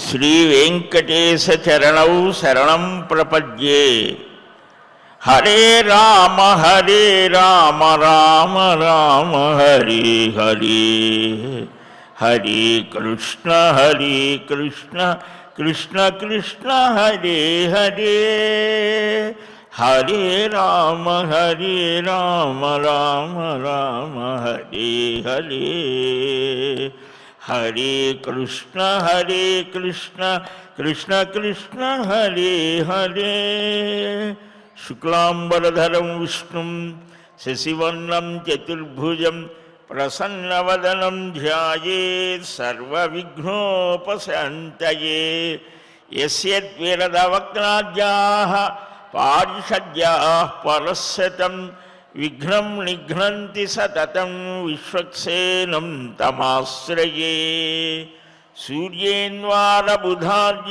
శ్రీ వెంకటేశ చరణౌ శరణం ప్రపద్యే హరే రామ హరే రామ రామ రామ హరే హరే హరే కృష్ణ హరే కృష్ణ కృష్ణ కృష్ణ హరే హరే హరే రామ హరే రామ రామ రామ హరే హరే హరే కృష్ణ హరే కృష్ణ కృష్ణ కృష్ణ హరే హరే శుక్లాంబరధరం విష్ణుం శశివర్ణం చతుర్భుజం ప్రసన్నవదనం ధ్యాయేత్ సర్వవిఘ్నోపశాంతయే యస్యద్విరదవక్నాద్యాः పారిషద్యాः పరస్యతం విఘ్నం నిఘ్నంతి సతతం విశ్వక్సేనం తమాశ్రయే సూర్యేన్వారబుధార్య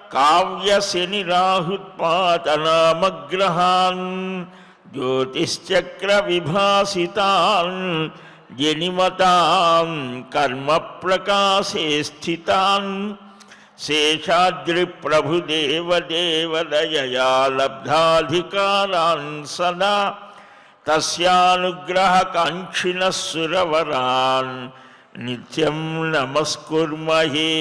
కావ్యశనిరాహుత్పాతనామగ్రహాన్ జ్యోతిశ్చక్ర విభాసితాన్ జనిమతాం కర్మ ప్రకాశే స్థితాన్ శేషాద్రిప్రభుదేవదేవదయయా లబ్ధాధికారాన్ సదా తస్యానుగ్రహకాంక్షిణः సురవరాన్ నిత్యం నమస్కుర్మహే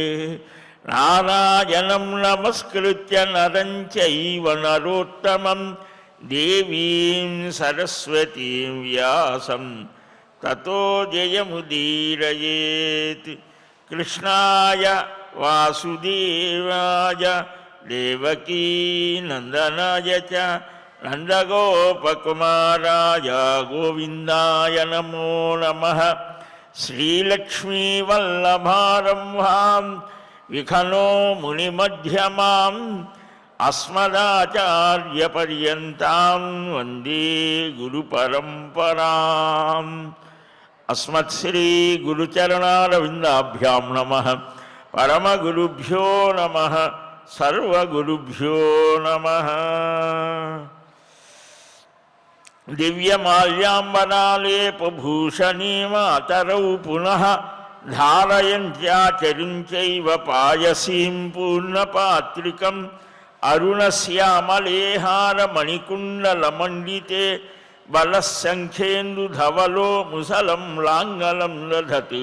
నారాయణం నమస్కృత్య నరం చైవ నరోత్తమం దేవీం సరస్వతీం వ్యాసం తతో జయముదీరయేత్ కృష్ణాయ వాసుదేవాయ దేవకీ నందనాయ చ నందగోపకుమారాయ గోవిందాయ నమో నమ శ్రీలక్ష్మీవల్లభారంభాం విఖనో మునిమధ్యమాం అస్మదాచార్యపర్యంతాం వందే గురుపరంపరాం అస్మత్శ్రీ గురుచరణారవిందాభ్యాం నమ పరమగురుభ్యో నమ సర్వగురుభ్యో నమ దివ్యమాల్యాంబనాలేపభూషణీమాతరౌ పునః ధారయంత్యాచరించైవ పాయసీం పూర్ణపాత్రికం అరుణశ్యామలేహారమణికుండలమండితే బలశంఖేందుధవలో ముసలం లాంగలం దధతి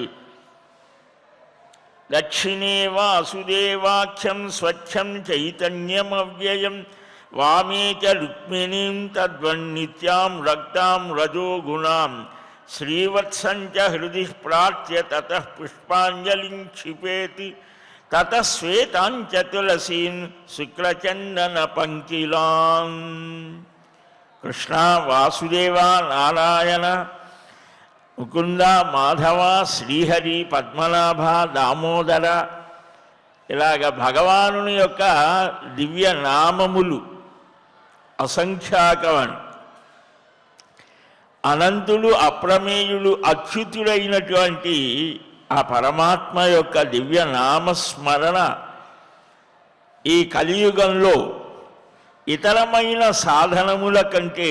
దక్షిణే వాసుదేవాఖ్యం స్వచ్ఛం చైతన్యమవ్యయం వామే చ రుక్మిణీం తద్వన్నిత్యాం రక్తాం రజోగుణాం శ్రీవత్సం చ హృది ప్రాచ్య తతః పుష్పాంజలిం క్షిపేతి తతః శ్వేతాం చ తులసీన్ శుక్లచందన పంకిలాన్ కృష్ణ వాసుదేవ నారాయణ ముకుంద మాధవ శ్రీహరి పద్మనాభ దామోదర ఇలాగ భగవానుని యొక్క దివ్య నామములు అసంఖ్యాకమని అనంతులు అప్రమేయులు అచ్యుతుడైనటువంటి ఆ పరమాత్మ యొక్క దివ్య నామస్మరణ ఈ కలియుగంలో ఇతరమైన సాధనముల కంటే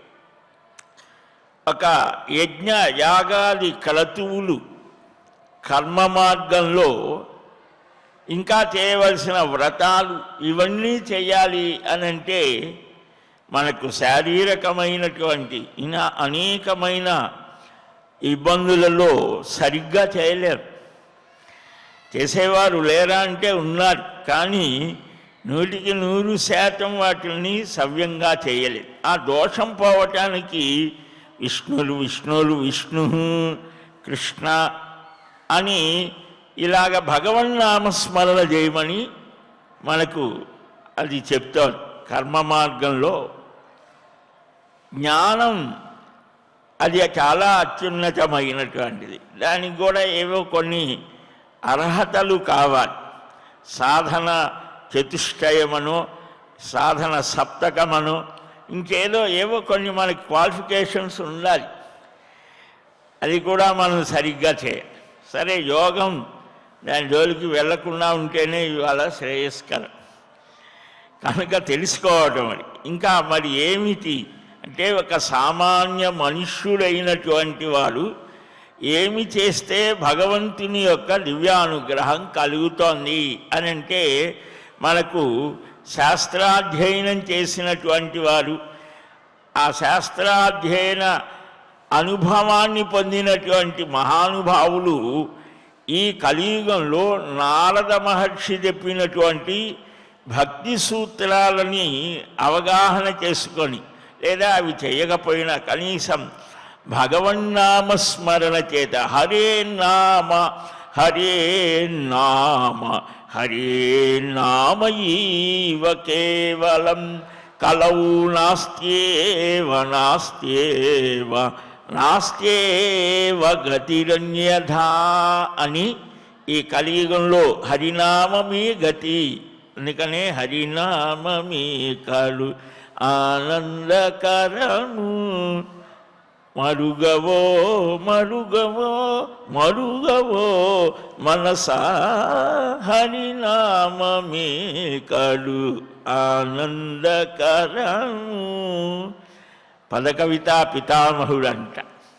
ఒక యజ్ఞ యాగాది క్రతువులు కర్మ మార్గంలో ఇంకా చేయవలసిన వ్రతాలు ఇవన్నీ చేయాలి అని అంటే మనకు శారీరకమైనటువంటి ఇంకా అనేకమైన ఇబ్బందులలో సరిగ్గా చేయలేరు చేసేవారు లేరా అంటే ఉన్నారు కానీ నూటికి నూరు శాతం వాటిని సవ్యంగా చేయలేదు ఆ దోషం పోవటానికి విష్ణులు విష్ణువులు విష్ణు కృష్ణ అని ఇలాగ భగవన్నామస్మరణ చేయమని మనకు అది చెప్తాడు కర్మ మార్గంలో జ్ఞానం అది చాలా అత్యున్నతమైనటువంటిది దానికి కూడా ఏవో కొన్ని అర్హతలు కావాలి సాధన చతుష్టయమనో సాధన సప్తకమనో ఇంకేదో ఏవో కొన్ని మనకి క్వాలిఫికేషన్స్ ఉండాలి అది కూడా మనం సరిగ్గా చేయాలి సరే యోగం దాని జోలికి వెళ్లకుండా ఉంటేనే ఇవాళ శ్రేయస్కరం కనుక తెలుసుకోవటం మరి ఇంకా మరి ఏమిటి అంటే ఒక సామాన్య మనుష్యుడైనటువంటి వాడు ఏమి చేస్తే భగవంతుని యొక్క దివ్యానుగ్రహం కలుగుతోంది అని అంటే మనకు శాస్త్రాధ్యయనం చేసినటువంటి వారు ఆ శాస్త్రాధ్యయన అనుభవాన్ని పొందినటువంటి మహానుభావులు ఈ కలియుగంలో నారద మహర్షి చెప్పినటువంటి భక్తి సూత్రాలని అవగాహన చేసుకొని లేదా అవి చేయకపోయినా కనీసం భగవన్నామస్మరణ చేత హరే నామ హరే నామ హరే నామయీవ కేవలం కలౌ నాస్త్యేవ నాస్త్యేవ నాస్త్యేవ గతిరన్యథా అని ఈ కలియుగంలో హరినామమే గతి అందుకనే హరినామమే కలు ఆనందకరము మరుగవో మరుగవో మరుగవో మనసా హరినామమే కడు ఆనందకరము పదకవిత పితామహుడంట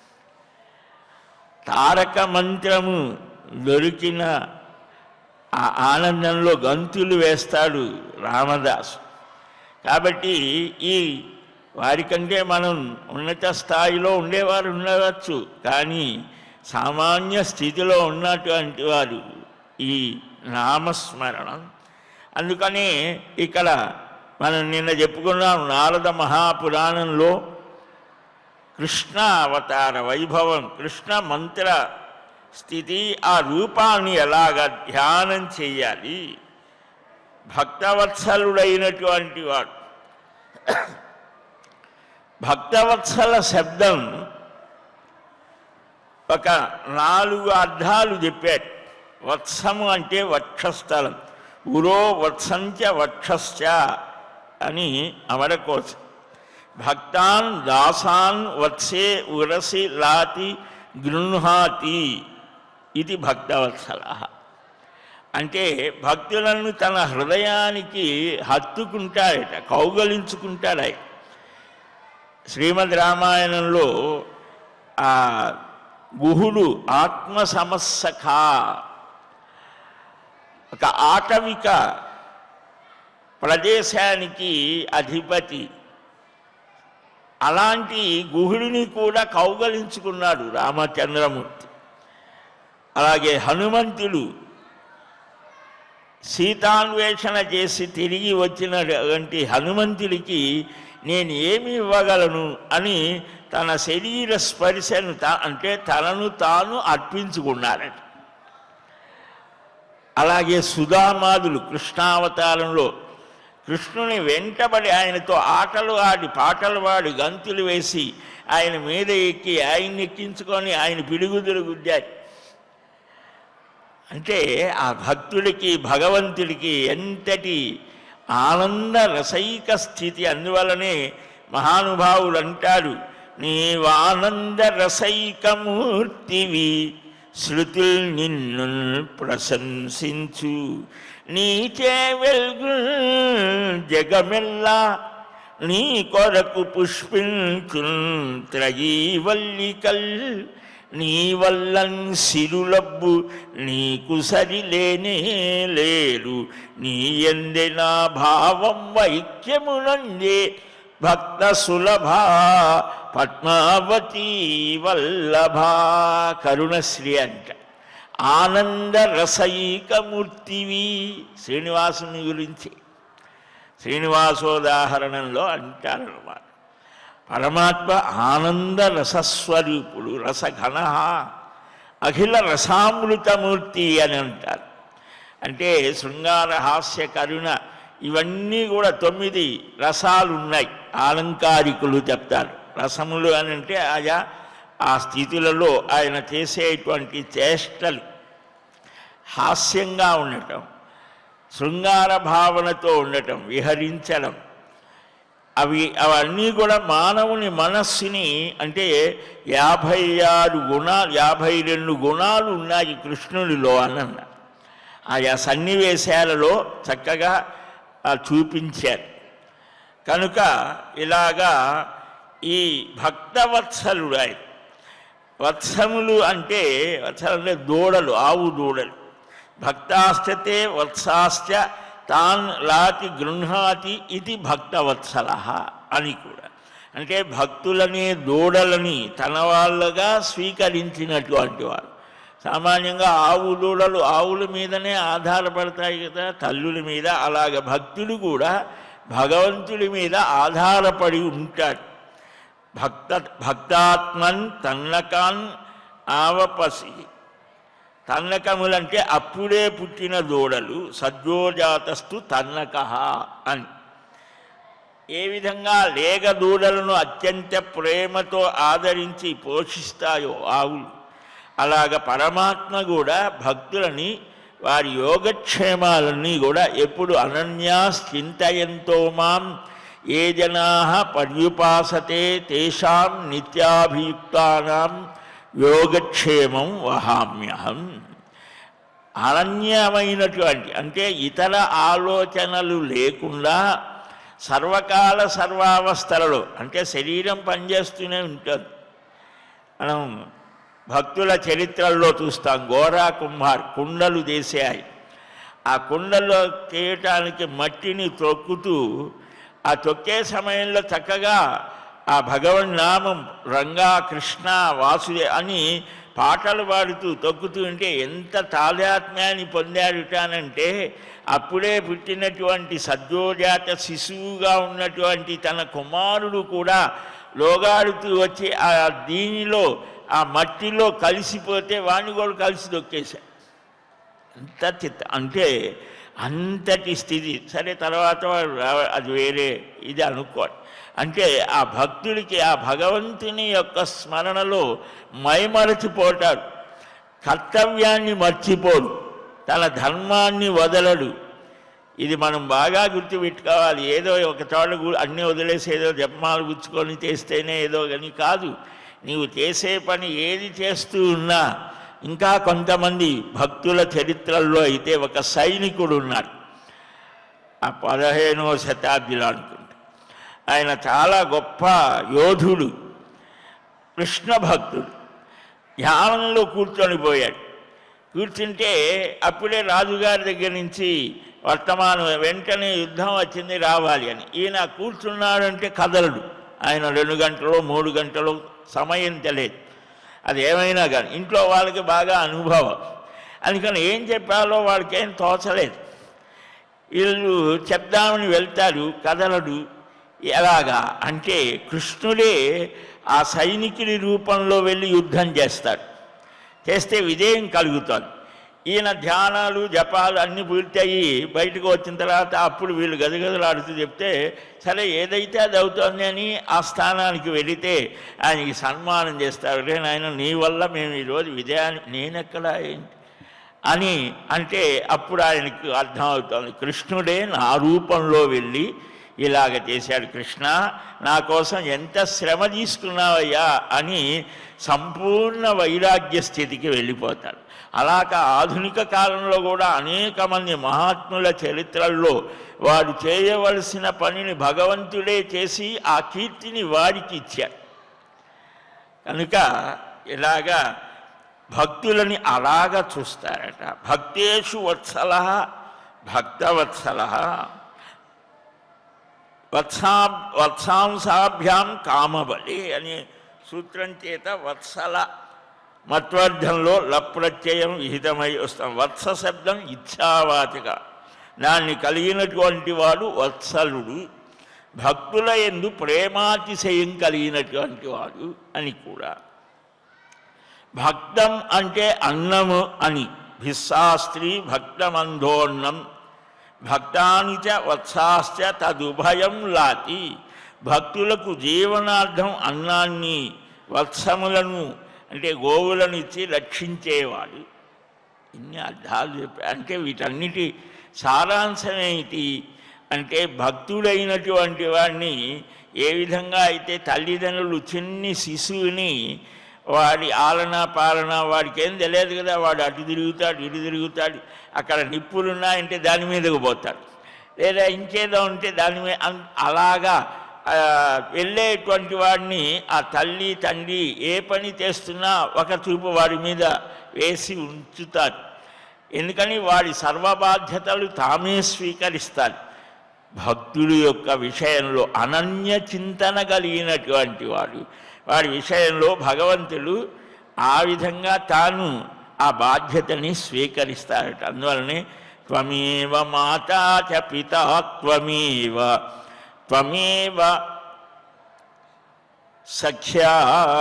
తారక మంత్రము దొరికిన ఆ ఆనందంలో గంతులు వేస్తాడు రామదాసు కాబట్టి ఈ వారికంటే మనం ఉన్నత స్థాయిలో ఉండేవారు ఉండవచ్చు కానీ సామాన్య స్థితిలో ఉన్నటువంటి వారు ఈ నామస్మరణం అందుకనే ఇక్కడ మనం నిన్న చెప్పుకున్నాం నారద మహాపురాణంలో కృష్ణ అవతార వైభవం కృష్ణ మంత్ర స్థితి ఆ రూపాన్ని ఎలాగ ధ్యానం చేయాలి భక్తవత్సలుడైనటువంటి వాడు భక్తవత్సల శబ్దం ఒక నాలుగు అర్థాలు చెప్పాడు వత్సము అంటే వక్షస్థలం ఉరో వత్సంచ వక్షశ్చ అని అమరకోశం భక్తాన్ దాసాన్ వత్సే ఉరసి లాతి గృహాతి ఇది భక్తవత్సల అంటే భక్తులను తన హృదయానికి హత్తుకుంటాడట కౌగలించుకుంటాడట శ్రీమద్ రామాయణంలో ఆ గుహుడు ఆత్మ సమస్సఖ ఒక ఆటవిక ప్రదేశానికి అధిపతి అలాంటి గుహుడిని కూడా కౌగలించుకున్నాడు రామచంద్రమూర్తి అలాగే హనుమంతుడు సీతాన్వేషణ చేసి తిరిగి వచ్చినటువంటి హనుమంతుడికి నేను ఏమి ఇవ్వగలను అని తన శరీర స్పర్శను తా అంటే తనను తాను అర్పించుకున్నారట అలాగే సుధామాదులు కృష్ణావతారంలో కృష్ణుని వెంటబడి ఆయనతో ఆటలు ఆడి పాటలు పాడి గంతులు వేసి ఆయన మీద ఎక్కి ఆయన్ని ఎక్కించుకొని ఆయన పిడుగుదులు గుద్దారు అంటే ఆ భక్తుడికి భగవంతుడికి ఎంతటి ఆనంద రసైక స్థితి అందువలనే మహానుభావులు అంటారు నీవానంద రసైకమూర్తివి శృతుల్ నిన్ను ప్రశంసించు నీచే వెల్గు జగమెల్లా నీ కొరకు పుష్పించు త్రయీవల్లికల్ నీ వల్లన్ సిరులబ్బు నీకు సరిలేనే లేరు నీ ఎందే నా భావం వైక్యమునందే భక్త సులభ పద్మావతి వల్లభ కరుణశ్రీ అంట ఆనంద రసైకమూర్తివి శ్రీనివాసుని గురించి శ్రీనివాసోదాహరణంలో అంటారన్నమాట పరమాత్మ ఆనంద రసస్వరూపుడు రసఘన అఖిల రసామృతమూర్తి అని అంటారు అంటే శృంగార హాస్య కరుణ ఇవన్నీ కూడా తొమ్మిది రసాలు ఉన్నాయి ఆలంకారికులు చెప్తారు రసములు అని అంటే ఆయా ఆ స్థితులలో ఆయన చేసేటువంటి చేష్టలు హాస్యంగా ఉండటం శృంగార భావనతో ఉండటం విహరించడం అవి అవన్నీ కూడా మానవుని మనస్సుని అంటే యాభై ఆరు గుణాలు యాభై రెండు గుణాలు ఉన్నాయి కృష్ణుడిలో అని అన్నారు ఆయా సన్నివేశాలలో చక్కగా ఆ, చూపించారు కనుక ఇలాగా ఈ భక్తవత్సలుడు ఆయన వత్సములు అంటే వత్సలు అంటే దూడలు ఆవు దూడలు భక్తాశ్చతే వత్సాశ్చ తాన్ లాతి గృహాతి ఇది భక్తవత్సల అని కూడా అంటే భక్తులని దూడలని తన వాళ్ళగా స్వీకరించినటువంటి వారు సామాన్యంగా ఆవు దూడలు ఆవుల మీదనే ఆధారపడతాయి కదా తల్లుల మీద అలాగ భక్తుడు కూడా భగవంతుడి మీద ఆధారపడి ఉంటాడు భక్త భక్తాత్మన్ తన్నకాన్ ఆవపసి తన్నకములంటే అప్పుడే పుట్టిన దూడలు సద్యోజాతస్తు తన్నక అని ఏ విధంగా లేగ దూడలను అత్యంత ప్రేమతో ఆదరించి పోషిస్తాయో ఆవులు అలాగ పరమాత్మ కూడా భక్తులని వారి యోగక్షేమాలన్నీ కూడా ఎప్పుడు అనన్యాశ్చింతయంతో మాం ఏ జనా పర్యుపాసతే తేషాం నిత్యాభియుక్తానాం యోగక్షేమం వహామ్యహం అనన్యమైనటువంటి అంటే ఇతర ఆలోచనలు లేకుండా సర్వకాల సర్వావస్థలలో అంటే శరీరం పనిచేస్తూనే ఉంటుంది మనం భక్తుల చరిత్రల్లో చూస్తాం గోరా కుమార్ కుండలు తీసేయాయి ఆ కుండలో తీయటానికి మట్టిని తొక్కుతూ ఆ తొక్కే సమయంలో చక్కగా ఆ భగవన్ నామం రంగా కృష్ణ వాసుదే అని పాటలు పాడుతూ తొక్కుతూ ఉంటే ఎంత తాదాత్మ్యాన్ని పొందాడుటానంటే అప్పుడే పుట్టినటువంటి సద్యోజాత శిశువుగా ఉన్నటువంటి తన కుమారుడు కూడా లోగాడుతూ వచ్చి ఆ దీనిలో ఆ మట్టిలో కలిసిపోతే వాణ్ణి కూడా కలిసి దొక్కేశాడు అంత చిత్త అంటే అంతటి స్థితి సరే తర్వాత వాడు రావ- అది వేరే ఇది అనుకోండి అంటే ఆ భక్తుడికి ఆ భగవంతుని యొక్క స్మరణలో మైమరచిపోతాడు కర్తవ్యాన్ని మర్చిపోడు తన ధర్మాన్ని వదలడు ఇది మనం బాగా గుర్తుపెట్టుకోవాలి ఏదో ఒక చోట గు- అన్నీ వదిలేసి ఏదో జపమాలు గుచ్చుకొని చేస్తేనే ఏదో కానీ కాదు నీవు చేసే పని ఏది చేస్తూ ఉన్నా ఇంకా కొంతమంది భక్తుల చరిత్రల్లో అయితే ఒక సైనికుడు ఉన్నాడు ఆ పదిహేనవ శతాబ్దిలో అనుకుంటా ఆయన చాలా గొప్ప యోధుడు కృష్ణ భక్తుడు ధ్యానంలో కూర్చొని పోయాడు కూర్చుంటే అప్పుడే రాజుగారి దగ్గర నుంచి వర్తమానం వెంటనే యుద్ధం వచ్చింది రావాలి అని ఈయన కూర్చున్నాడంటే కదలడు ఆయన రెండు గంటలు మూడు గంటలు సమయం తెలియదు అది ఏమైనా కానీ ఇంట్లో వాళ్ళకి బాగా అనుభవం అందుకని ఏం చెప్పాలో వాళ్ళకి ఏం తోచలేదు వీళ్ళు చెప్దామని వెళ్తారు కదలడు ఎలాగా అంటే కృష్ణుడే ఆ సైనికుడి రూపంలో వెళ్ళి యుద్ధం చేస్తాడు చేస్తే విజయం కలుగుతుంది ఈయన ధ్యానాలు జపాలు అన్నీ పూర్తయి బయటకు వచ్చిన తర్వాత అప్పుడు వీళ్ళు గదగదలాడుతూ చెప్తే సరే ఏదైతే అది అవుతుంది అని ఆ స్థానానికి వెళితే ఆయనకి సన్మానం చేస్తారు రే నాయన నీ వల్ల మేము ఈరోజు విజయాన్ని నేనెక్కడ ఏంటి అని అంటే అప్పుడు ఆయనకు అర్థమవుతోంది కృష్ణుడే నా రూపంలో వెళ్ళి ఇలాగ చేశాడు కృష్ణ నా కోసం ఎంత శ్రమ తీసుకున్నావయ్యా అని సంపూర్ణ వైరాగ్య స్థితికి వెళ్ళిపోతాడు అలాగ ఆధునిక కాలంలో కూడా అనేక మంది మహాత్ముల చరిత్రల్లో వారు చేయవలసిన పనిని భగవంతుడే చేసి ఆ కీర్తిని వాడికి ఇచ్చాడు కనుక ఇలాగా భక్తులని అలాగా చూస్తారట భక్తేషు వత్సల భక్తవత్సల వత్సా వత్సాంసాభ్యాం కామబలి అనే సూత్రం చేత వత్సల మత్వార్థంలో లప్రత్యయం విహితమై వస్తాం వత్స శబ్దం ఇచ్ఛావాచక దాన్ని కలిగినటువంటి వాడు వత్సలుడు భక్తుల ఎందు ప్రేమాతిశయం కలిగినటువంటి వాడు అని కూడా భక్తం అంటే అన్నము అని భిస్సాస్త్రి భక్తమంధోన్నం భక్తాని చ వత్సాశ్చ తదుభయం లాతి భక్తులకు జీవనార్థం అన్నాన్ని వత్సములను అంటే గోవులను ఇచ్చి రక్షించేవాడు ఇన్ని అర్థాలు చెప్పా అంటే వీటన్నిటి సారాంశం ఏమిటి అంటే భక్తుడైనటువంటి వాడిని ఏ విధంగా అయితే తల్లిదండ్రులు చిన్ని శిశువుని వాడి ఆలన పాలన వాడికి ఏం తెలియదు కదా వాడు అటు తిరుగుతాడు ఇటు తిరుగుతాడు అక్కడ నిప్పులున్నాయంటే దాని మీదకు పోతాడు లేదా ఇంకేదో ఉంటే దాని మీద అన్- అలాగా ఆ, వెళ్ళేటువంటి వాడిని ఆ తల్లి తండ్రి ఏ పని చేస్తున్నా ఒక చూపు వాడి మీద వేసి ఉంచుతారు ఎందుకని వాడి సర్వ బాధ్యతలు తామే స్వీకరిస్తారు భక్తుడి యొక్క విషయంలో అనన్య చింతన కలిగినటువంటి వాడు వాడి విషయంలో భగవంతుడు ఆ విధంగా తాను ఆ బాధ్యతని స్వీకరిస్తాడట అందువలనే త్వమేవ మాతా చ పితా త్వమేవ త్వమేవ సఖ్యా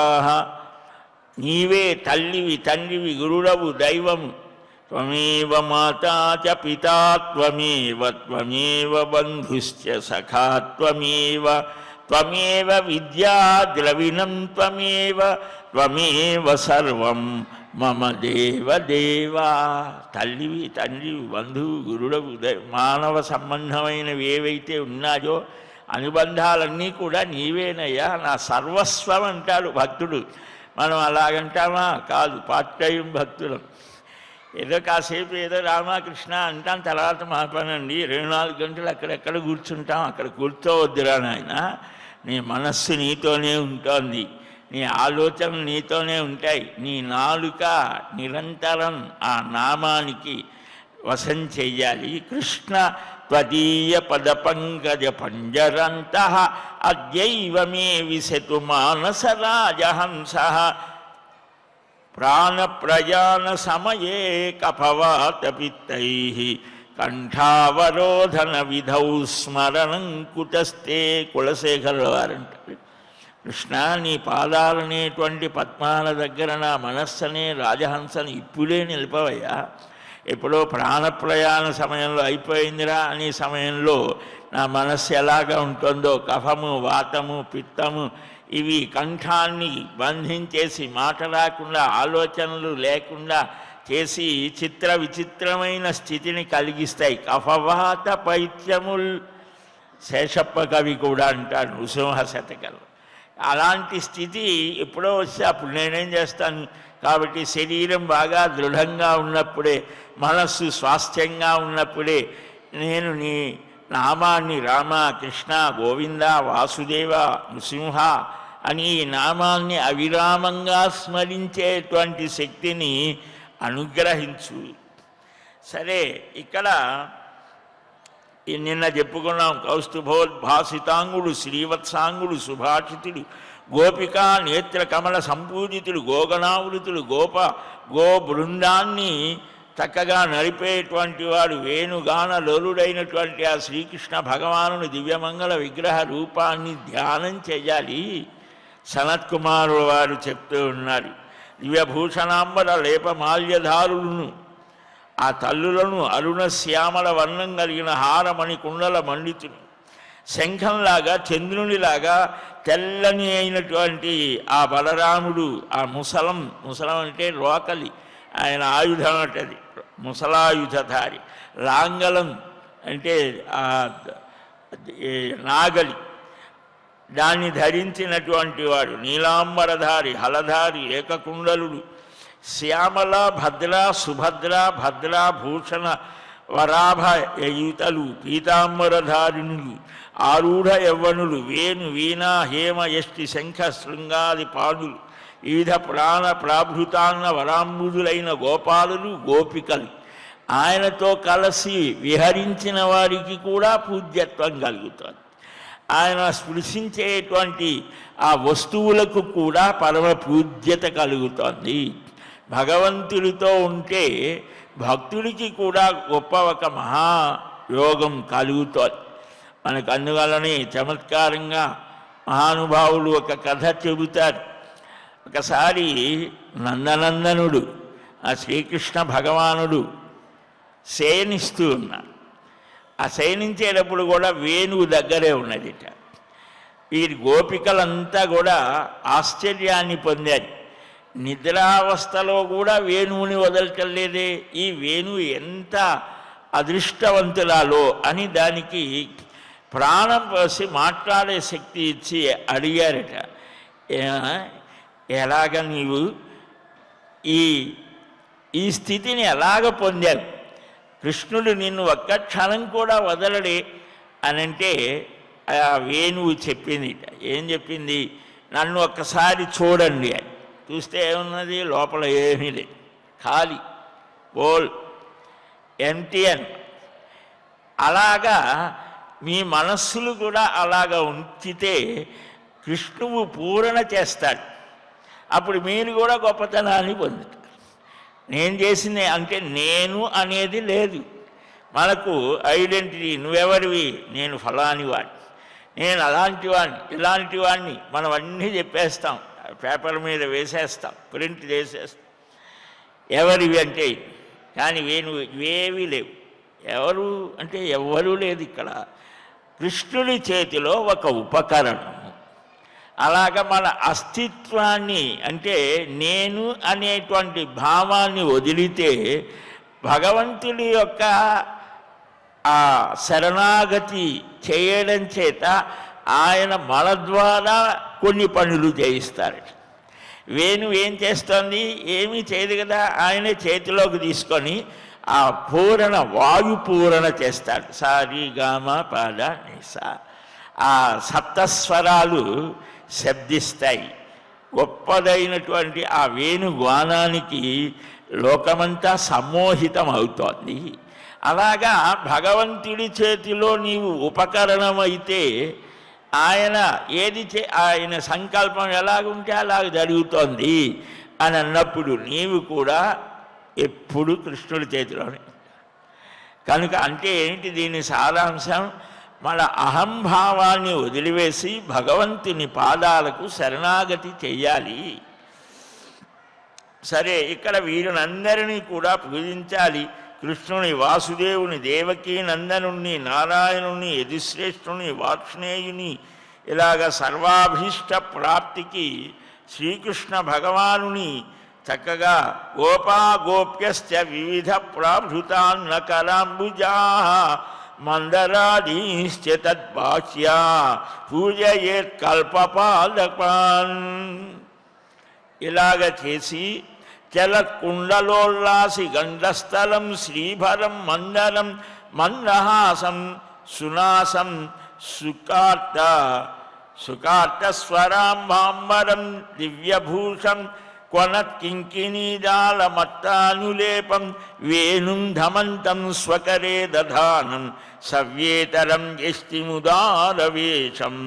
నీవే తల్లివి తండ్రివి గురుడవు దైవము త్వమేవ మాతా చ పితా త్వమేవ త్వమేవ బంధుశ్చ సఖా త్వమేవ త్వమేవ విద్యా ద్రవిణం త్వమేవ త్వమేవ సర్వం మమ దేవ దేవా తల్లివి తండ్రివి బంధువు గురుడవు దై- మానవ సంబంధమైనవి ఏవైతే ఉన్నాయో అనుబంధాలన్నీ కూడా నీవేనయ్యా నా సర్వస్వం అంటాడు భక్తుడు మనం అలాగంటామా కాదు పార్ట్ టైం భక్తులం ఏదో కాసేపు ఏదో రామకృష్ణ అంటాం తర్వాత మా పని అండి ఇరవై నాలుగు గంటలు అక్కడెక్కడ కూర్చుంటాం అక్కడ కూర్చోవద్దురా నాయన నీ మనస్సు నీతోనే ఉంటుంది నీ ఆలోచనలు నీతోనే ఉంటాయి నీ నాలుక నిరంతరం ఆ నామానికి వశం చెయ్యాలి కృష్ణ త్వదీయ పద పంకజ పంజరంత అద్యైవ మే విశతు మానస రాజహంస ప్రాణప్రయాణ సమయే కఫవాత పిత్తై కంఠావరోధన విధౌ స్మరణం కుతస్తే కులశేఖరుల వారంటారు కృష్ణ నీ పాదాలనేటువంటి పద్మాల దగ్గర నా మనస్సనే రాజహంసని ఇప్పుడే నిలిపవయ్యా ఎప్పుడో ప్రాణప్రయాణ సమయంలో అయిపోయిందిరా అనే సమయంలో నా మనస్సు ఎలాగా ఉంటుందో కఫము వాతము పిత్తము ఇవి కంఠాన్ని బంధించేసి మాట రాకుండా ఆలోచనలు లేకుండా చేసి చిత్ర విచిత్రమైన స్థితిని కలిగిస్తాయి కఫవాత పైత్యముల్ శేషప్ప కవి కూడా అంటాడు నృసింహ శతకలు అలాంటి స్థితి ఎప్పుడో వస్తే అప్పుడు నేనేం చేస్తాను కాబట్టి శరీరం బాగా దృఢంగా ఉన్నప్పుడే మనస్సు స్వాస్థ్యంగా ఉన్నప్పుడే నేను నీ నామాన్ని రామ కృష్ణ గోవింద వాసుదేవ నృసింహ అని ఈ నామాన్ని అవిరామంగా స్మరించేటువంటి శక్తిని అనుగ్రహించు సరే ఇక్కడ ఈ నిన్న చెప్పుకున్నాం కౌస్తుభోద్భాసితాంగుడు శ్రీవత్సాంగుడు సుభాషితుడు గోపికా నేత్ర కమల సంపూజితుడు గోగణావృతుడు గోప గో బృందాన్ని చక్కగా నడిపేటువంటి వాడు వేణుగాన లోలుడైనటువంటి ఆ శ్రీకృష్ణ భగవానుని దివ్యమంగళ విగ్రహ రూపాన్ని ధ్యానం చేయాలి సనత్కుమారుల వారు చెప్తూ ఉన్నారు దివ్యభూషణాంబర లేపమాల్యధారులను ఆ తల్లులను అరుణ శ్యామల వర్ణం కలిగిన హారమణి కుండల మండితులు శంఖంలాగా చంద్రునిలాగా తెల్లని అయినటువంటి ఆ బలరాముడు ఆ ముసలం ముసలం అంటే రోకలి ఆయన ఆయుధం అంటది ముసలాయుధధారి లాంగలం అంటే ఆ ఏ నాగలి దాన్ని ధరించినటువంటి వాడు నీలాంబరధారి హలధారి ఏకకుండలుడు శ్యామల భద్ర సుభద్ర భద్ర భూషణ వరాభ యయుతలు పీతాంబరధారిణులు ఆరూఢ యవ్వనులు వేణు వీణ హేమ యష్టి శంఖ శృంగాది పాదులు వివిధ ప్రాణ ప్రాభృతాన్న వరాంబుదులైన గోపాలులు గోపికలు ఆయనతో కలిసి విహరించిన వారికి కూడా పూజ్యత్వం కలుగుతుంది ఆయన స్పృశించేటువంటి ఆ వస్తువులకు కూడా పరమ పూజ్యత కలుగుతోంది భగవంతుడితో ఉంటే భక్తుడికి కూడా గొప్ప ఒక మహాయోగం కలుగుతోంది మనకు అందువలనే చమత్కారంగా మహానుభావులు ఒక కథ చెబుతారు ఒకసారి నందనందనుడు ఆ శ్రీకృష్ణ భగవానుడు శయనిస్తూ ఉన్నారు ఆ శయనించేటప్పుడు కూడా వేణువు దగ్గరే ఉన్నదిట వీరి గోపికలంతా కూడా ఆశ్చర్యాన్ని పొందారు నిద్రావస్థలో కూడా వేణువుని వదలటలేదే ఈ వేణువు ఎంత అదృష్టవంతులాలో అని దానికి ప్రాణం పోసి మాట్లాడే శక్తి ఇచ్చి అడిగారట "ఏ- ఎలాగ నీవు ఈ ఈ స్థితిని ఎలాగ పొందావు కృష్ణుడు నిన్ను ఒక్క క్షణం కూడా వదలడే అనంటే ఆ వేణువు చెప్పింది ఏం చెప్పింది నన్ను ఒక్కసారి చూడండి అని చూస్తే ఏమున్నది లోపల ఏమీ లేదు ఖాళీ బోల్ ఎంటీ అని అలాగా మీ మనస్సులు కూడా అలాగా ఉంచితే కృష్ణువు పూరణ చేస్తాడు అప్పుడు మీరు కూడా గొప్పతనాన్ని పొందుతారు నేను చేసింది అంటే నేను అనేది లేదు మనకు ఐడెంటిటీ నువ్వెవరివి నేను ఫలాని వాడిని నేను అలాంటి వాడిని ఇలాంటి వాడిని మనం అన్నీ చెప్పేస్తాం పేపర్ మీద వేసేస్తాం ప్రింట్ చేసేస్తాం ఎవరివి అంటే కానీ వేణు ఇవేవి లేవు ఎవరు అంటే ఎవ్వరూ లేదు ఇక్కడ కృష్ణుడి చేతిలో ఒక ఉపకరణం అలాగ మన అస్తిత్వాన్ని అంటే నేను అనేటువంటి భావాన్ని వదిలితే భగవంతుడి యొక్క ఆ శరణాగతి చేయడం చేత ఆయన మన ద్వారా కొన్ని పనులు చేయిస్తారట వేణు ఏం చేస్తోంది ఏమీ చేయదు కదా ఆయనే చేతిలోకి తీసుకొని ఆ పూరణ వాయు పూరణ చేస్తాడు సారి గామ పాద నిసా ఆ సప్తస్వరాలు శబ్దిస్తాయి గొప్పదైనటువంటి ఆ వేణుగానానికి లోకమంతా సమ్మోహితం అవుతోంది అలాగా భగవంతుడి చేతిలో నీవు ఉపకరణమైతే ఆయన ఏది చే ఆయన సంకల్పం ఎలాగుంటే అలాగ జరుగుతోంది అని అన్నప్పుడు నీవు కూడా ఎప్పుడు కృష్ణుడి చేతిలోనే కనుక అంటే ఏంటి దీని సారాంశం మన అహంభావాన్ని వదిలివేసి భగవంతుని పాదాలకు శరణాగతి చెయ్యాలి సరే ఇక్కడ వీరినందరినీ కూడా పూజించాలి కృష్ణుని వాసుదేవుని దేవకీ నందనుణ్ణి నారాయణుని యధిశ్రేష్ఠుని వార్ష్ణేయుని ఇలాగ సర్వాభీష్ట ప్రాప్తికి శ్రీకృష్ణ భగవానుని చక్కగా గోపా గోప్యశ్చ వివిధ ప్రాభృతాన్న కరాంబుజా మందరాదీశ్చ తద్భాష్యా పూజయేత్ కల్పపాదపాన్ ఇలాగ చేసి చలత్కుండలోల్లాసి గండస్థలం శ్రీభరం మందరం మందహాసం సునాసం సుకార్త సుకార్తస్వరాంబాంబరం దివ్యభూషం క్వనత్కింకినీజాలమత్తానులేపం వేణుం ధమంతం స్వకరే దధానం సవ్యేతరం యష్టిముదారవేషం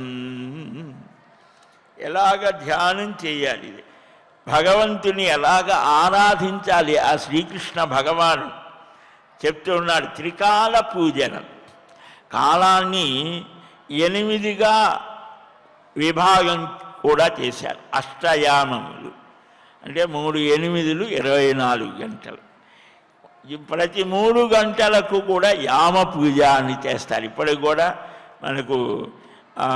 ఎలాగ ధ్యానం చేయాలి ఇది భగవంతుని ఎలాగ ఆరాధించాలి ఆ శ్రీకృష్ణ భగవాను చెప్తున్నాడు త్రికాల పూజనం కాలాన్ని ఎనిమిదిగా విభాగం కూడా చేశారు అష్టయామములు అంటే మూడు ఎనిమిదిలు ఇరవై నాలుగు గంటలు ఈ ప్రతి మూడు గంటలకు కూడా యామ పూజ అని చేస్తారు ఇప్పటికి కూడా మనకు ఆ,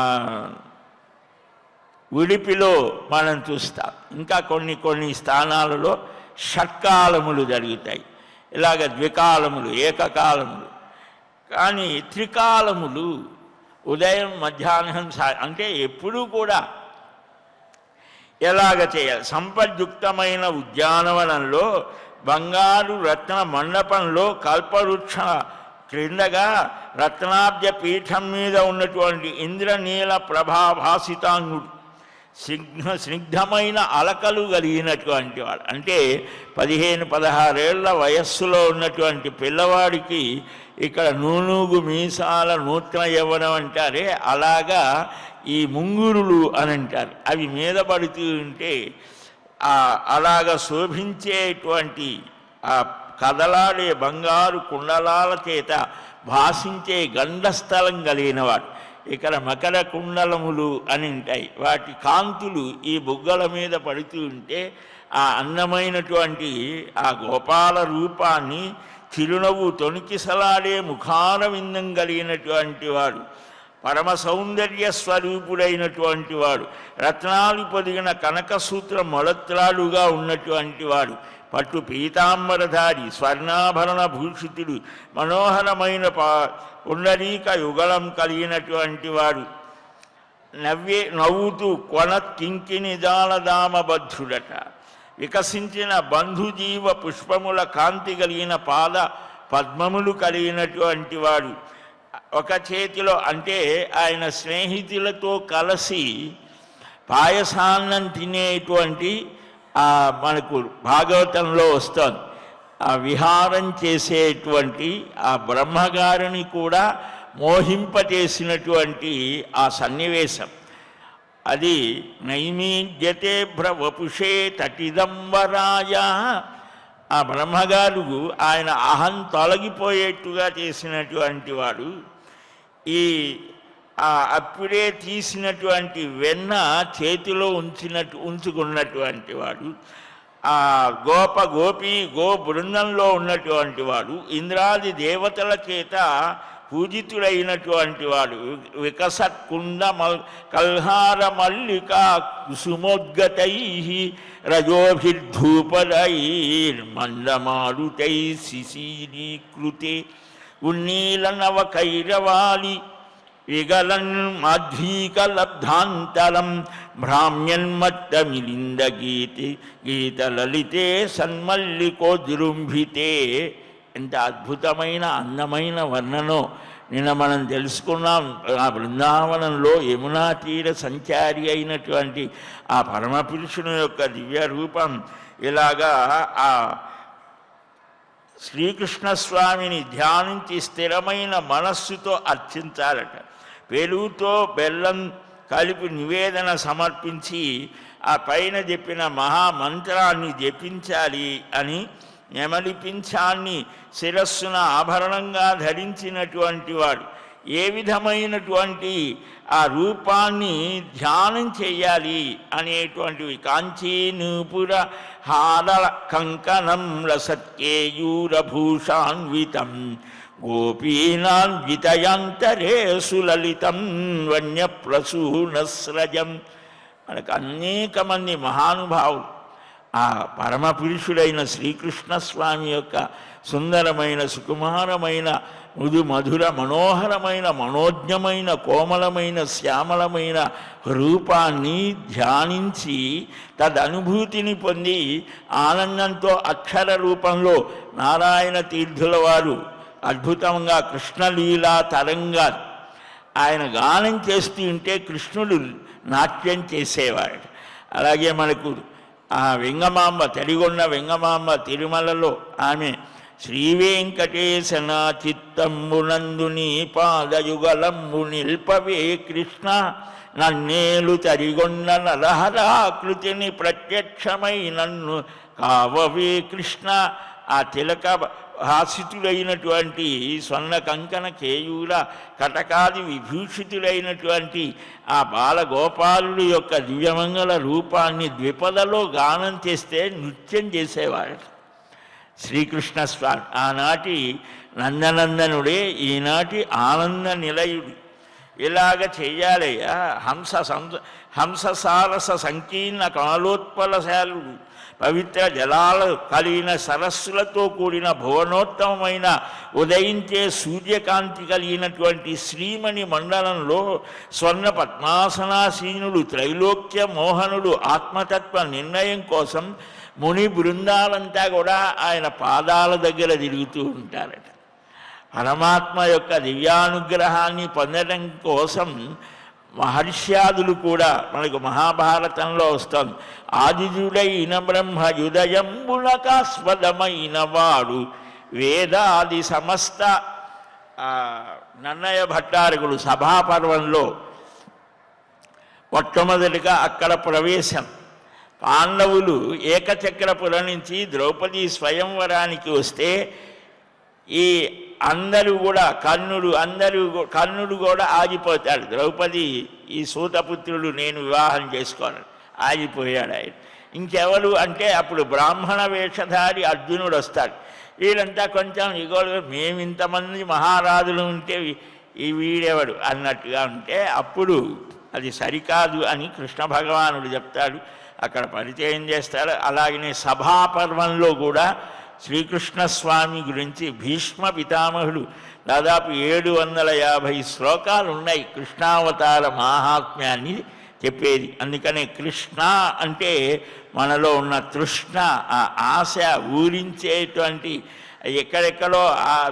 ఉడిపిలో మనం చూస్తాం ఇంకా కొన్ని కొన్ని స్థానాలలో షట్కాలములు జరుగుతాయి ఇలాగ ద్వికాలములు ఏకకాలములు కానీ త్రికాలములు ఉదయం మధ్యాహ్నం సా అంటే ఎప్పుడూ కూడా ఎలాగ చేయాలి సంపద్యుక్తమైన ఉద్యానవనంలో బంగారు రత్న మండపంలో కల్పవృక్ష క్రిందగా రత్నాబ్జ పీఠం మీద ఉన్నటువంటి ఇంద్రనీల ప్రభాభాసితాంగుడు స్నిగ్ధ స్నిగ్ధమైన అలకలు కలిగినటువంటి వాడు అంటే పదిహేను పదహారేళ్ల వయస్సులో ఉన్నటువంటి పిల్లవాడికి ఇక్కడ నూనూగు మీసాల నూతన యవ్వనం అంటారే అలాగా ఈ ముంగురులు అని అంటారు అవి మీద పడుతూ ఉంటే ఆ అలాగ శోభించేటువంటి ఆ కదలాడే బంగారు కుండలాల చేత భాషించే గండస్థలం కలిగినవాడు ఇక్కడ మకర కుండలములు అని ఉంటాయి వాటి కాంతులు ఈ బుగ్గల మీద పడుతూ ఉంటే ఆ అందమైనటువంటి ఆ గోపాల రూపాన్ని చిరునవ్వు తొణికిసలాడే ముఖార విందం కలిగినటువంటి వాడు పరమ సౌందర్య స్వరూపుడైనటువంటి వాడు రత్నాలు పొదిగిన కనకసూత్ర మొలత్రాలుగా ఉన్నటువంటి వాడు పట్టు పీతాంబరధారి స్వర్ణాభరణ భూషితుడు మనోహరమైన పా పుండరీక యుగళం కలిగినటువంటి వాడు నవ్వే నవ్వుతూ కొన కింకిని జాలదామబద్ధుడట వికసించిన బంధుజీవ పుష్పముల కాంతి కలిగిన పాద పద్మములు కలిగినటువంటి వాడు ఒక చేతిలో అంటే ఆయన స్నేహితులతో కలిసి పాయసాన్నం తినేటువంటి ఆ మనకు భాగవతంలో వస్తుంది ఆ విహారం చేసేటువంటి ఆ బ్రహ్మగారిని కూడా మోహింపచేసినటువంటి ఆ సన్నివేశం అది నైమీడ్యతే భ్రవపుషే తటిదంబరాయ ఆ బ్రహ్మగారు ఆయన అహం తొలగిపోయేట్టుగా చేసినటువంటి వాడు ఈ ఆ అప్పుడే తీసినటువంటి వెన్న చేతిలో ఉంచినట్టు ఉంచుకున్నటువంటి వాడు ఆ గోప గోపి గో బృందంలో ఉన్నటువంటి వాడు ఇంద్రాది దేవతల చేత పూజితుడైనటువంటి వాడు వికసత్ కుండ మల్ కల్హార మల్లిక కుసుమోద్గతై రజోభిర్ధూపదైర్మందమారుతై శిశీరీకృతే ఉన్నీలనవ కైరవాలి విగలన్ మాధ్వీకలబ్ధాంతరం భ్రామ్యన్మత్తమిలింద గీతి గీతలలితే సన్మల్లికోజృంభితే ఎంత అద్భుతమైన అందమైన వర్ణనో నిన్న మనం తెలుసుకున్నాం ఆ బృందావనంలో యమునా తీర సంచారి అయినటువంటి ఆ పరమపురుషుని యొక్క దివ్య రూపం ఇలాగా ఆ శ్రీకృష్ణస్వామిని ధ్యానించి స్థిరమైన మనస్సుతో అర్చించాలట పెరుగుతో బెల్లం కలిపి నివేదన సమర్పించి ఆ పైన చెప్పిన మహామంత్రాన్ని జపించాలి అని నెమలిపించాన్ని శిరస్సున ఆభరణంగా ధరించినటువంటి వాడు ఏ విధమైనటువంటి ఆ రూపాన్ని ధ్యానం చేయాలి అనేటువంటివి కాంచీనూపుర హార కంకణం రసత్యేయూరభూషాన్వితం గోపీనాం వితయాంతరే సులలితం వన్యప్రసూనస్రజం మనకు అనేక మంది మహానుభావులు ఆ పరమపురుషుడైన శ్రీకృష్ణ స్వామి యొక్క సుందరమైన సుకుమారమైన మృదు మధుర మనోహరమైన మనోజ్ఞమైన కోమలమైన శ్యామలమైన రూపాన్ని ధ్యానించి తదనుభూతిని పొంది ఆనందంతో అక్షర రూపంలో నారాయణ తీర్థుల వారు అద్భుతంగా కృష్ణలీలా తరంగాలు ఆయన గానం చేస్తూ ఉంటే కృష్ణుడు నాట్యం చేసేవాడు అలాగే మనకు ఆ వెంగమాంబ తడిగొన్న వెంగమాంబ తిరుమలలో ఆమె శ్రీ వెంకటేశన చిత్తంబునందు నీ పాదయుగలంబు నిల్పవే కృష్ణ నన్నేలు తరిగొన్న నరహరాకృతిని ప్రత్యక్షమై నన్ను కావవే కృష్ణ ఆ తిలక హాసితుడైనటువంటి స్వర్ణ కంకణ కేయూర కటకాది విభూషితుడైనటువంటి ఆ బాలగోపాలుడి యొక్క దివ్యమంగళ రూపాన్ని ద్విపదలో గానం చేస్తే నృత్యం చేసేవాడు శ్రీకృష్ణ స్వామి ఆనాటి నందనందనుడే ఈనాటి ఆనంద నిలయుడు ఇలాగ చెయ్యాలయ్యా హంస సంస హంససారస సంకీర్ణ కాలోత్పలశాలుడు పవిత్ర జలాలు కలిగిన సరస్సులతో కూడిన భువనోత్తమమైన ఉదయించే సూర్యకాంతి కలిగినటువంటి శ్రీమణి మండలంలో స్వర్ణ పద్మాసనాసీనుడు త్రైలోక్య మోహనుడు ఆత్మతత్వ నిర్ణయం కోసం ముని బృందాలంతా కూడా ఆయన పాదాల దగ్గర తిరుగుతూ ఉంటారట పరమాత్మ యొక్క దివ్యానుగ్రహాన్ని పొందడం కోసం మహర్ష్యాదులు కూడా మనకు మహాభారతంలో వస్తుంది ఆదిజుడైన బ్రహ్మ యుదయంబునకాస్పదమైన వాడు వేదాది సమస్త ఆ, నన్నయ భట్టారకుడు సభాపర్వంలో మొట్టమొదటిగా అక్కడ ప్రవేశం పాండవులు ఏకచక్రపురం నుంచి ద్రౌపది స్వయంవరానికి వస్తే ఈ అందరూ కూడా కర్ణుడు అందరూ కూ- కర్ణుడు కూడా ఆగిపోతాడు ద్రౌపది ఈ సూతపుత్రుడు నేను వివాహం చేసుకోను ఆగిపోయాడు ఆయన ఇంకెవరు అంటే అప్పుడు బ్రాహ్మణ వేషధారి అర్జునుడు వస్తాడు వీళ్ళంతా కొంచెం ఇగోలు మేము ఇంతమంది మహారాజులు ఉంటే వీ- ఈ వీడెవడు అన్నట్టుగా ఉంటే అప్పుడు అది సరికాదు అని కృష్ణ భగవానుడు చెప్తాడు అక్కడ పరిచయం చేస్తాడు అలాగనే సభాపర్వంలో కూడా శ్రీకృష్ణ స్వామి గురించి భీష్మ పితామహుడు దాదాపు ఏడు వందల యాభై శ్లోకాలు ఉన్నాయి కృష్ణావతార మాహాత్మ్యాన్ని చెప్పేది అందుకనే కృష్ణ అంటే మనలో ఉన్న తృష్ణ ఆ ఆశ ఊరించేటువంటి ఎక్కడెక్కడో ఆ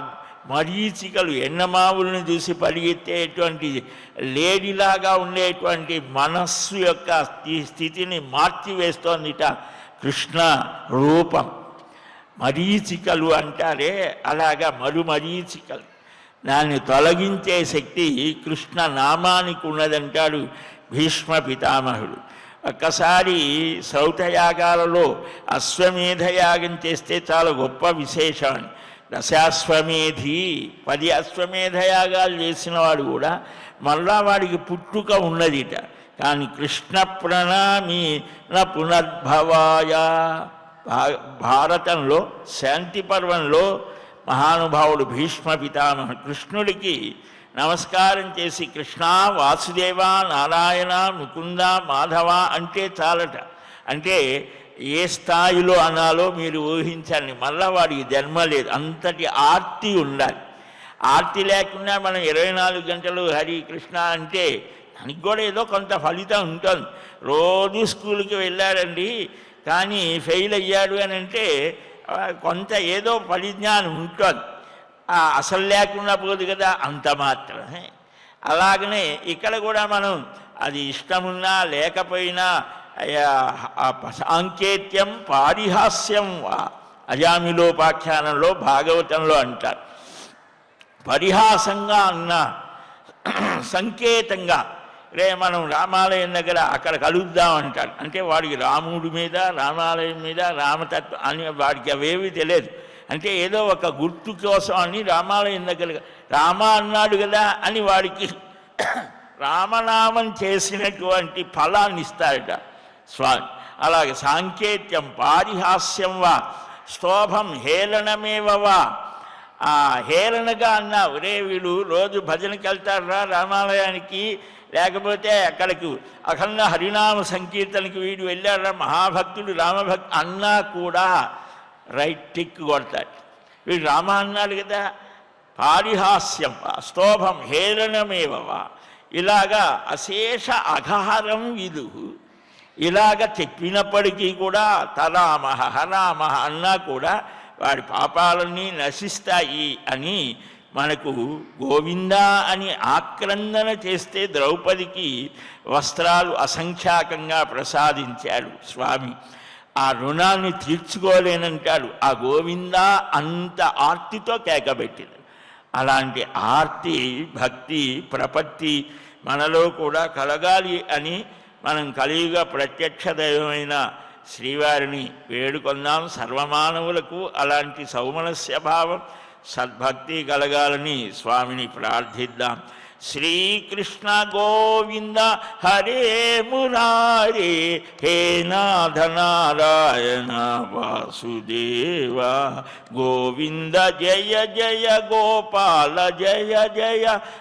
మరీచికలు ఎండమావులను చూసి పరిగెత్తేటువంటి లేడిలాగా ఉండేటువంటి మనస్సు యొక్క స్థి- స్థితిని మార్చివేస్తోందిట కృష్ణ రూపం మరీచికలు అంటారే అలాగా మరు మరీచికలు దాన్ని తొలగించే శక్తి కృష్ణ నామానికి ఉన్నదంటాడు భీష్మ పితామహుడు ఒక్కసారి సౌతయాగాలలో అశ్వమేధ యాగం చేస్తే చాలా గొప్ప విశేషం అని దశాశ్వమేధి పది అశ్వమేధ యాగాలు చేసిన వాడు కూడా మళ్ళా వాడికి పుట్టుక ఉన్నదిట కానీ కృష్ణ ప్రణామి నా పునర్భవాయ భా- భారతంలో శాంతి పర్వంలో మహానుభావుడు భీష్మ పితామహ కృష్ణుడికి నమస్కారం చేసి కృష్ణ వాసుదేవ నారాయణ ముకుంద మాధవ అంటే చాలట అంటే ఏ స్థాయిలో అనాలో మీరు ఊహించండి మళ్ళా వాడికి జన్మ లేదు అంతటి ఆర్తి ఉండాలి ఆర్తి లేకుండా మనం ఇరవై నాలుగు గంటలు హరి కృష్ణ అంటే దానికి కూడా ఏదో కొంత ఫలితం ఉంటుంది రోజు స్కూల్కి వెళ్ళాడండి కానీ ఫెయిల్ అయ్యాడు అని అంటే ఆ, కొంత ఏదో పరిజ్ఞానం ఉంటుంది ఆ, అసలు లేకుండా పోదు కదా అంత మాత్రమే అలాగనే ఇక్కడ కూడా మనం అది ఇష్టమున్నా లేకపోయినా అయ్యా, ఆ సాంకేత్యం పారిహాస్యం వా అజామిలోపాఖ్యానంలో భాగవతంలో అంటారు పరిహాసంగా అన్న సంకేతంగా రే మనం రామాలయం దగ్గర అక్కడ కలుద్దాం అంటారు అంటే వాడికి రాముడి మీద రామాలయం మీద రామతత్వం అని వాడికి అవేవి తెలియదు అంటే ఏదో ఒక గుర్తు కోసం అని రామాలయం దగ్గర రామ అన్నాడు కదా అని వాడికి రామనామం చేసినటువంటి ఫలాన్ని ఇస్తాడట స్వామి అలాగే సాంకేత్యం పారిహాస్యం వా స్తోభం హేళనమేవ వా ఆ హేళనగా అన్నావు రే వీడు రోజు భజనకి వెళ్తారా రామాలయానికి లేకపోతే అక్కడికి అఖండ హరినామ సంకీర్తనకి వీడు వెళ్ళారా మహాభక్తుడు రామభక్తి అన్నా కూడా రైట్ టిక్ కొడతాడు వీడు రామ అన్నాడు కదా పారిహాస్యం వా, స్తోభం హేళనమేవవా ఇలాగా అశేష అఘహారం విదు ఇలాగ చెప్పినప్పటికీ కూడా తరామహ హరామహ అన్నా కూడా వాడి పాపాలన్నీ నశిస్తాయి అని మనకు గోవిందా అని ఆక్రందన చేస్తే ద్రౌపదికి వస్త్రాలు అసంఖ్యాకంగా ప్రసాదించాడు స్వామి ఆ రుణాన్ని తీర్చుకోలేనంటాడు ఆ గోవిందా అంత ఆర్తితో కేకబెట్టింది అలాంటి ఆర్తి భక్తి ప్రపత్తి మనలో కూడా కలగాలి అని మనం కలియుగ ప్రత్యక్ష దైవమైన శ్రీవారిని వేడుకొందాం సర్వమానవులకు అలాంటి సౌమనస్య భావం సద్భక్తి కలగాలని స్వామిని ప్రార్థిద్దాం శ్రీకృష్ణ గోవింద హరే మురారే హే నాథ నారాయణ వాసుదేవ గోవింద జయ జయ గోపాల జయ జయ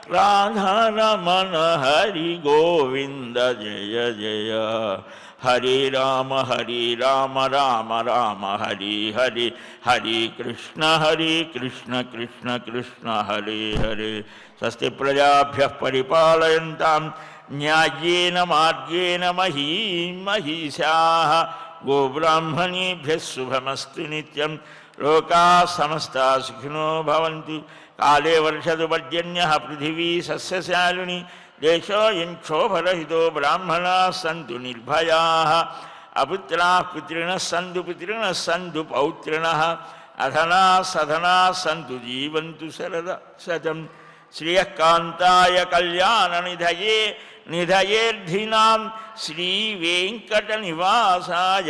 రాధారమణ హరి గోవింద జయ జయ హరే రామ హరే రామ రామ రామ హరి హరి హరి కృష్ణ హరి కృష్ణ కృష్ణ కృష్ణ హరే హరే స్వస్తి ప్రజాభ్య పరిపాలయంతాం న్యాయేన మార్గేణ మహీం మహిషా గోబ్రాహ్మణేభ్య శుభమస్తు నిత్యం లోకా సమస్తా సుఖినో భవంతు కాలే వర్షదు పర్జన్య పృథివీ సస్యశాలిని దేశోయం క్షోభరహితో బ్రాహ్మణా సంతు నిర్భయా అపుత్రా పుత్రిణ సంతు పుత్రిణ సంతు పౌత్రిణ అధనా సధనా సంతు జీవంతు శరద శతం శ్రియకాంతాయ కళ్యాణ నిధయే నిధయేర్ధినాం శ్రీ వెంకట నివాసాయ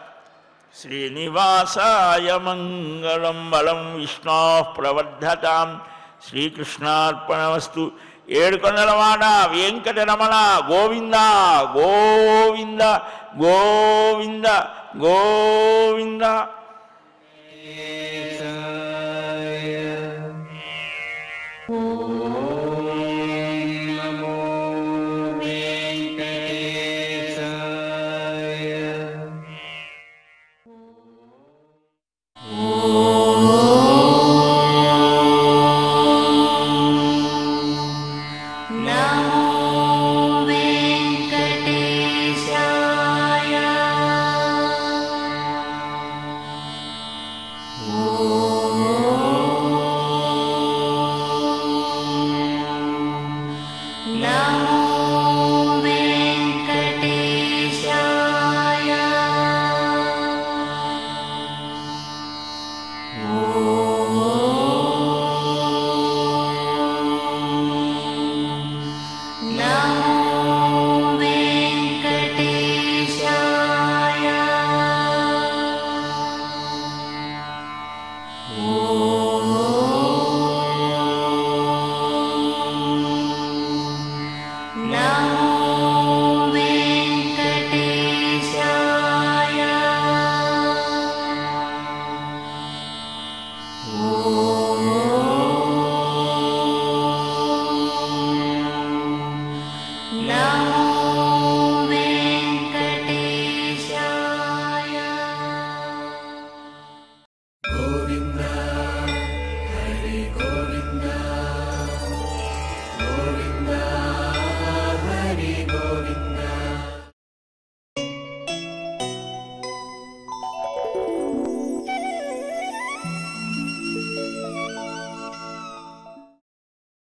శ్రీనివాసాయ మంగళం బలం విష్ణో ప్రవర్ధతాం శ్రీకృష్ణార్పణమస్తు ఏడుకొండలవాడ వెంకటరమణ గోవింద గోవింద గోవింద గోవింద నమో వెంకటేశాయ నమో వెంకటేశాయ ఓ नमो वेङ्कटेशाय ॐ